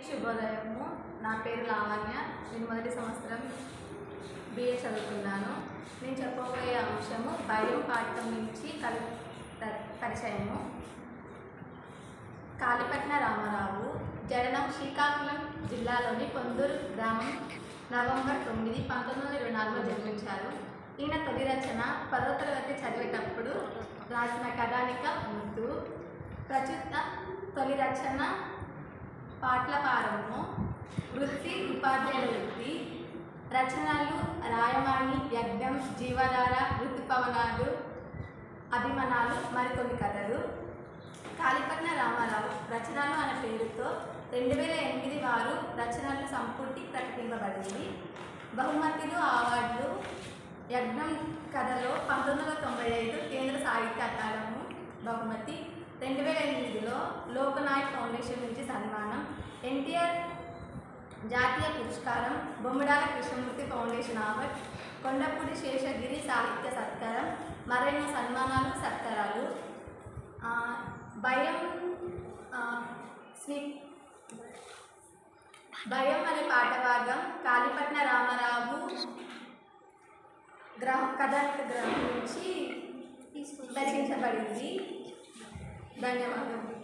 శుభోదయము నా పేరు లావణ్య నేను మొదటి సంవత్సరం బిఏ చదువుతున్నాను నేను చెప్పబోయే అంశము భయం పాఠం నుంచి కలి ప- పరిచయము కాళీపట్న రామారావు జననం శ్రీకాకుళం జిల్లాలోని పొందూరు గ్రామం నవంబర్ తొమ్మిది పంతొమ్మిది వందల ఇరవై నాలుగులో జన్మించారు ఈయన తొలి రచన పదవ తరగతి చదివేటప్పుడు రాసిన కథానిక ముద్దు ప్రచుత తొలి రచన పాటలపారము వృత్తి ఉపాధ్యాయుల వృత్తి రచనలు రాయమాణి యజ్ఞం జీవధార ఋతుపవనాలు అభిమనాలు మరికొన్ని కథలు కాళీపట్న రామారావు రచనలు అనే పేరుతో రెండు వేల ఎనిమిది వారు రచనలు సంపుటి ప్రకటింపబడింది బహుమతులు అవార్డులు యజ్ఞం కథలో పంతొమ్మిది వందల తొంభై ఐదు కేంద్ర సాహిత్య అకాడమీ బహుమతి రెండు వేల ఎనిమిదిలో లోకనాయక్ ఫౌండేషన్ నుంచి సన్మానం ఎన్టీఆర్ జాతీయ పురస్కారం బొమ్మిడాల కృష్ణమూర్తి ఫౌండేషన్ అవార్డ్ కొండపూడి శేషగిరి సాహిత్య సత్కారం మరెన్నో సన్మానాలు సత్కారాలు ఆ, భయం ఆ, స్వీ భయం అనే పాట భాగం కాళీపట్న రామారావు గ్రహ కథానిక గ్రహం నుంచి రచించబడింది ధన్యవాదాలు